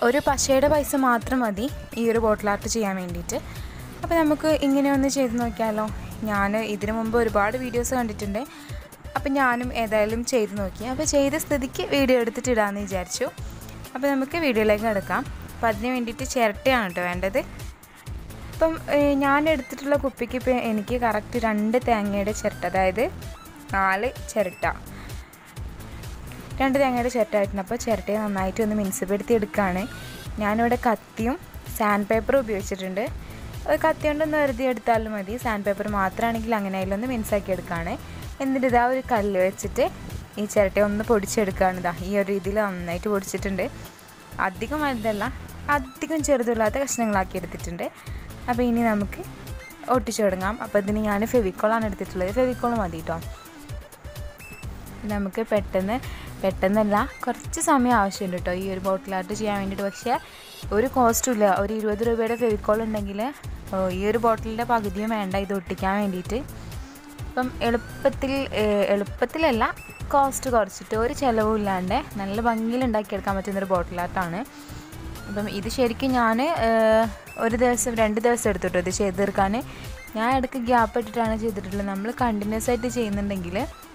ഒരു പശയുടെ പൈസ മാത്രം മതി ഈ ഒരു ബോട്ടിൽ ആർട്ട് ചെയ്യാൻ വേണ്ടിയിട്ട് അപ്പോൾ നമുക്ക് ഇങ്ങനെ ഒന്ന് ചെയ്ത് നോക്കിയാലോ ഞാൻ ഇതിനു മുമ്പ് ഒരുപാട് വീഡിയോസ് കണ്ടിട്ടുണ്ട് അപ്പോൾ ഞാനും ഏതായാലും ചെയ്ത് നോക്കി അപ്പോൾ ചെയ്ത സ്ഥിതിക്ക് വീഡിയോ എടുത്തിട്ട് ഇടാമെന്ന് വിചാരിച്ചു അപ്പോൾ നമുക്ക് വീഡിയോയിലേക്ക് കിടക്കാം അപ്പോൾ അതിന് വേണ്ടിയിട്ട് ചിരട്ടയാണ് കേട്ടോ വേണ്ടത് ഇപ്പം ഏഹ്, ഞാൻ എടുത്തിട്ടുള്ള കുപ്പിക്ക് ഇപ്പോൾ എനിക്ക് കറക്റ്റ് രണ്ട് തേങ്ങയുടെ ചിരട്ട അതായത് നാല് ചിരട്ട രണ്ട് തേങ്ങയുടെ ചിരട്ട ആയിട്ടുണ്ട് അപ്പോൾ ചിരട്ടയെ നന്നായിട്ട് ഒന്ന് മിനുസപ്പെടുത്തി എടുക്കുകയാണ് ഞാനിവിടെ കത്തിയും സാൻഡ് പേപ്പറും ഉപയോഗിച്ചിട്ടുണ്ട് അത് കത്തി കൊണ്ടൊന്ന് വെറുതെ എടുത്താലും മതി സാൻഡ് പേപ്പർ മാത്രമാണെങ്കിൽ അങ്ങനെ അതിലൊന്ന് മിനുസാക്കി എടുക്കുകയാണ് എന്നിട്ട് ഇതാ ഒരു കല്ല് വെച്ചിട്ട് ഈ ചിരട്ടയെ ഒന്ന് പൊടിച്ചെടുക്കുകയാണ് ഇതാ ഈ ഒരു രീതിയിൽ നന്നായിട്ട് പൊടിച്ചിട്ടുണ്ട് അധികം വലുതല്ല അധികം ചെറുതില്ലാത്ത കഷ്ണങ്ങളാക്കി എടുത്തിട്ടുണ്ട് അപ്പോൾ ഇനി നമുക്ക് ഒട്ടിച്ചു തുടങ്ങാം അപ്പോൾ ഇതിന് ഞാൻ ഫെവിക്കോളാണ് എടുത്തിട്ടുള്ളത് ഫെവിക്കോൾ മതി കേട്ടോ നമുക്ക് പെട്ടെന്ന് പെട്ടെന്നല്ല കുറച്ച് സമയം ആവശ്യമുണ്ട് കേട്ടോ ഈ ഒരു ബോട്ടിൽ ആർട്ട് ചെയ്യാൻ വേണ്ടിയിട്ട് പക്ഷേ ഒരു കോസ്റ്റും ഇല്ല ഒരു ഇരുപത് രൂപയുടെ ഫെവിക്കോൾ ഉണ്ടെങ്കിൽ ഓ, ഈ ഒരു ബോട്ടിലിൻ്റെ പകുതിയും വേണ്ട ഇത് ഒട്ടിക്കാൻ വേണ്ടിയിട്ട് അപ്പം എളുപ്പത്തിൽ ഏഹ്, എളുപ്പത്തിലല്ല കോസ്റ്റ് കുറച്ചിട്ട് ഒരു ചിലവും ഇല്ലാണ്ട് നല്ല ഭംഗിയിൽ ഉണ്ടാക്കിയെടുക്കാൻ പറ്റുന്നൊരു ബോട്ടിൽ ആർട്ടാണ് അപ്പം ഇത് ശരിക്കും ഞാൻ ഒരു ദിവസം രണ്ട് ദിവസം എടുത്തിട്ടോ ഇത് ചെയ്ത് തീർക്കാൻ ഞാൻ ഇടയ്ക്ക് ഗ്യാപ്പ് ഇട്ടിട്ടാണ് ചെയ്തിട്ടുള്ളത് നമ്മൾ കണ്ടിന്യൂസ് ആയിട്ട് ചെയ്യുന്നുണ്ടെങ്കിൽ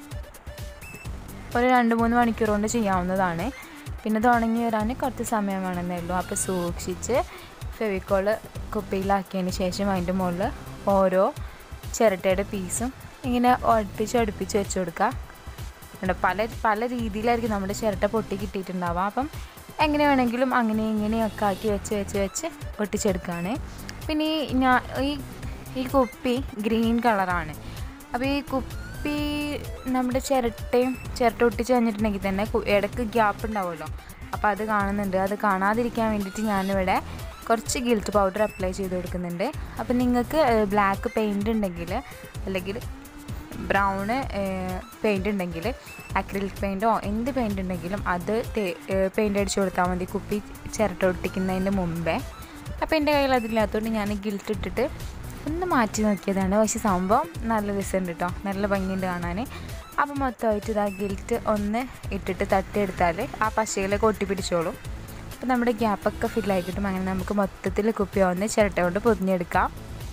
ഒരു രണ്ട് മൂന്ന് മണിക്കൂർ കൊണ്ട് ചെയ്യാവുന്നതാണ് പിന്നെ തുടങ്ങി വരാൻ കുറച്ച് സമയം വേണമെന്നേ ഉള്ളൂ അപ്പോൾ സൂക്ഷിച്ച് ഫെവിക്കോള് കുപ്പിയിലാക്കിയതിന് ശേഷം അതിൻ്റെ മുകളിൽ ഓരോ ചിരട്ടയുടെ പീസും ഇങ്ങനെ അടുപ്പിച്ച് അടുപ്പിച്ച് വെച്ച് കൊടുക്കുക ഉണ്ട്. പല പല രീതിയിലായിരിക്കും നമ്മുടെ ചിരട്ട പൊട്ടി കിട്ടിയിട്ടുണ്ടാവുക അപ്പം എങ്ങനെ വേണമെങ്കിലും അങ്ങനെ ഇങ്ങനെയൊക്കെ ആക്കി വെച്ച് വെച്ച് വെച്ച് ഒട്ടിച്ചെടുക്കുകയാണ് പിന്നെ ഈ ഞാൻ ഈ ഈ കുപ്പി ഗ്രീൻ കളറാണ് അപ്പോൾ ഈ കുപ്പി നമ്മുടെ ചിരട്ടയും ചിരട്ട ഒട്ടിച്ച് കഴിഞ്ഞിട്ടുണ്ടെങ്കിൽ തന്നെ കു- ഇടയ്ക്ക് ഗ്യാപ്പ് ഉണ്ടാവുമല്ലോ അപ്പോൾ അത് കാണുന്നുണ്ട് അത് കാണാതിരിക്കാൻ വേണ്ടിയിട്ട് ഞാനിവിടെ കുറച്ച് ഗിൽറ്റ് പൗഡർ അപ്ലൈ ചെയ്ത് കൊടുക്കുന്നുണ്ട് അപ്പോൾ നിങ്ങൾക്ക് ബ്ലാക്ക് പെയിൻറ് ഉണ്ടെങ്കിൽ അല്ലെങ്കിൽ ബ്രൗണ് പെയിൻ്റ് ഉണ്ടെങ്കിൽ അക്രിലിക് പെയിൻറ്റോ എന്ത് പെയിൻ്റ് ഉണ്ടെങ്കിലും അത് പെയിൻ്റ് അടിച്ച് കൊടുത്താൽ മതി കുപ്പി ചിരട്ട ഒട്ടിക്കുന്നതിൻ്റെ മുമ്പേ അപ്പോൾ എൻ്റെ കയ്യിൽ അതില്ലാത്തതുകൊണ്ട് ഞാൻ ഗിൽറ്റ് ഇട്ടിട്ട് ഒന്ന് മാറ്റി നോക്കിയതാണ് പക്ഷേ സംഭവം നല്ല രസമുണ്ട് കേട്ടോ നല്ല ഭംഗിയുണ്ട് കാണാൻ അപ്പോൾ മൊത്തമായിട്ട് ഇതാ ഗിൽറ്റ് ഒന്ന് ഇട്ടിട്ട് തട്ടിയെടുത്താൽ ആ പശയിലേക്ക് ഒട്ടിപ്പിടിച്ചോളും അപ്പോൾ നമ്മുടെ ഗ്യാപ്പൊക്കെ ഫില്ലായി കിട്ടും അങ്ങനെ നമുക്ക് മൊത്തത്തിൽ കുപ്പി ഒന്ന് ചിരട്ട കൊണ്ട് പൊതിഞ്ഞെടുക്കാം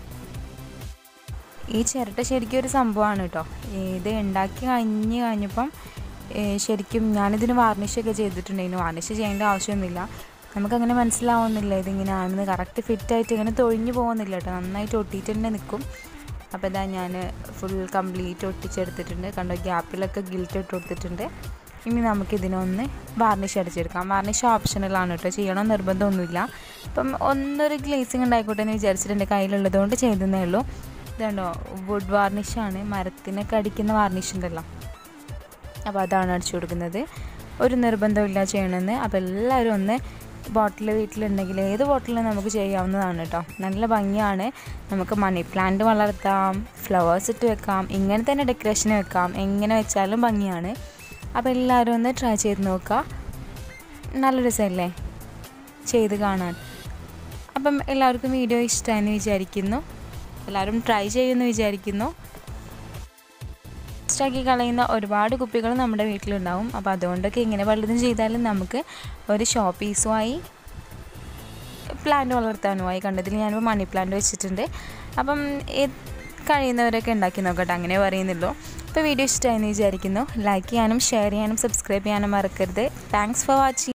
ഈ ചിരട്ട ശരിക്കും ഒരു സംഭവമാണ് കേട്ടോ ഇത് ഉണ്ടാക്കി കഴിഞ്ഞ് കഴിഞ്ഞപ്പം ഏഹ് ശരിക്കും ഞാനിതിന് വാർണിഷൊക്കെ ചെയ്തിട്ടുണ്ടായിരുന്നു വാർണിഷ് ചെയ്യേണ്ട ആവശ്യമൊന്നുമില്ല നമുക്കങ്ങനെ മനസ്സിലാവുന്നില്ല ഇതിങ്ങനെയാണെന്ന് കറക്റ്റ് ഫിറ്റായിട്ട് ഇങ്ങനെ തൊഴിഞ്ഞു പോകുന്നില്ല കേട്ടോ നന്നായിട്ട് ഒട്ടിയിട്ട് തന്നെ നിൽക്കും അപ്പോൾ ഇതാ ഞാൻ ഫുൾ കംപ്ലീറ്റ് ഒട്ടിച്ചെടുത്തിട്ടുണ്ട് കണ്ടോ ഗ്യാപ്പിലൊക്കെ ഗിൽറ്റ് ഇട്ട് കൊടുത്തിട്ടുണ്ട് ഇനി നമുക്കിതിനൊന്ന് വാർണിഷ് അടിച്ചെടുക്കാം വാർണിഷ് ഓപ്ഷണലാണ് കേട്ടോ ചെയ്യണം നിർബന്ധമൊന്നുമില്ല അപ്പം ഒന്നൊരു ഗ്ലേസിങ് ഉണ്ടായിക്കോട്ടെ എന്ന് വിചാരിച്ചിട്ട് എൻ്റെ കയ്യിലുള്ളത് കൊണ്ട് ചെയ്തതേ ഉള്ളൂ ഇതുണ്ടോ വുഡ് വാർണിഷാണ് മരത്തിനൊക്കെ അടിക്കുന്ന വാർണിഷ് ഉണ്ടല്ലോ അപ്പോൾ അതാണ് അടിച്ചു കൊടുക്കുന്നത് ഒരു നിർബന്ധമില്ല ചെയ്യണമെന്ന് അപ്പോൾ എല്ലാവരും ഒന്ന് ബോട്ടിൽ വീട്ടിലുണ്ടെങ്കിൽ ഏത് ബോട്ടിലും നമുക്ക് ചെയ്യാവുന്നതാണ് കേട്ടോ നല്ല ഭംഗിയാണ് നമുക്ക് മണി പ്ലാന്റ് വളർത്താം ഫ്ലവേഴ്സ് ഇട്ട് വെക്കാം ഇങ്ങനെ തന്നെ ഡെക്കറേഷൻ വെക്കാം എങ്ങനെ വെച്ചാലും ഭംഗിയാണ് അപ്പോൾ എല്ലാവരും ഒന്ന് ട്രൈ ചെയ്ത് നോക്കുക നല്ല രസമല്ലേ ചെയ്ത് കാണാൻ അപ്പം എല്ലാവർക്കും വീഡിയോ ഇഷ്ടമായെന്ന് വിചാരിക്കുന്നു എല്ലാവരും ട്രൈ ചെയ്യുമെന്ന് വിചാരിക്കുന്നു വേസ്റ്റാക്കി കളയുന്ന ഒരുപാട് കുപ്പികൾ നമ്മുടെ വീട്ടിലുണ്ടാവും അപ്പോൾ അതുകൊണ്ടൊക്കെ ഇങ്ങനെ വല്ലതും ചെയ്താലും നമുക്ക് ഒരു ഷോ പീസുമായി പ്ലാന്റ് വളർത്താനുമായി കണ്ടതിൽ ഞാനിപ്പോൾ മണി പ്ലാന്റ് വെച്ചിട്ടുണ്ട് അപ്പം ഇത് കഴിയുന്നവരൊക്കെ ഉണ്ടാക്കി നോക്കട്ടെ അങ്ങനെ പറയുന്നുള്ളൂ അപ്പോൾ വീഡിയോ ഇഷ്ടമായെന്ന് വിചാരിക്കുന്നു ലൈക്ക് ചെയ്യാനും ഷെയർ ചെയ്യാനും സബ്സ്ക്രൈബ് ചെയ്യാനും മറക്കരുത് താങ്ക്സ് ഫോർ വാച്ചിങ്